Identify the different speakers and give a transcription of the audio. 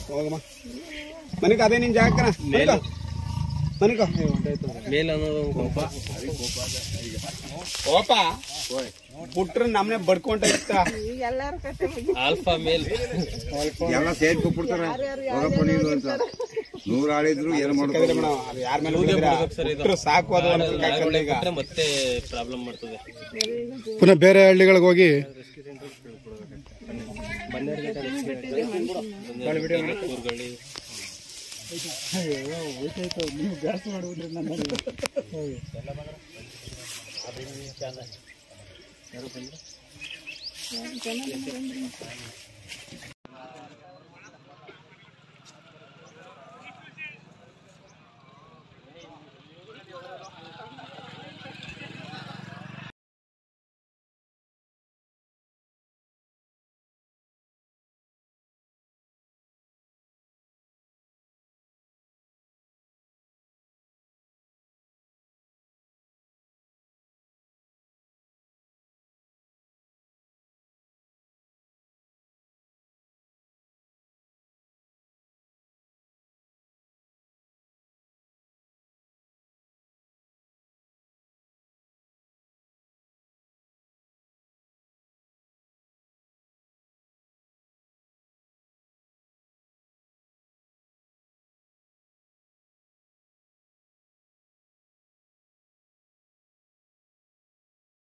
Speaker 1: ಹೋಗಮ್ಮ ಮನಿಕ ಅದೇ ನಿನ್ ಜಾಗಕ್ಕನ ಮನಿಕ ಮನಿಕ
Speaker 2: ಮೇಲ್ ಅನ್ನೋದು ಕೋಪ
Speaker 1: ಓಪ ಬಿಟ್ರೆ ನಮ್ನೆ ಬಡ್ಕೊಂತ ಇತ್ತ
Speaker 2: ಆಲ್ಫಾ ಮೇಲ್
Speaker 3: ಎಲ್ಲ ಸೇರಿ ಕೊಟ್ಬಿಡ್ತಾರ ಹೋಗಪ್ಪ ನೀನು ಅಂತ ನೂರು ಆಳಿದ್ರು ಏನು
Speaker 1: ಯಾಕಂದ್ರೆ
Speaker 3: ಮಾಡ್ಬೋದು
Speaker 1: ಮೇಡಮ್ ಅದು ಯಾರ ಮೇಲೆ ಹೋಗಿದ್ರ ಬಿಟ್ರೆ ಸಾಕು ಅದು ಅನ್ಬೇಕಾಗ್ತದೆ ಈಗ
Speaker 2: ಬಿಟ್ರೆ ಮತ್ತೆ ಪ್ರಾಬ್ಲಮ್ ಮಾಡ್ತದೆ
Speaker 4: ಪುನಃ ಬೇರೆ ಹಳ್ಳಿಗಳಿಗೆ ಹೋಗಿ
Speaker 2: ಊರುಗಳಿ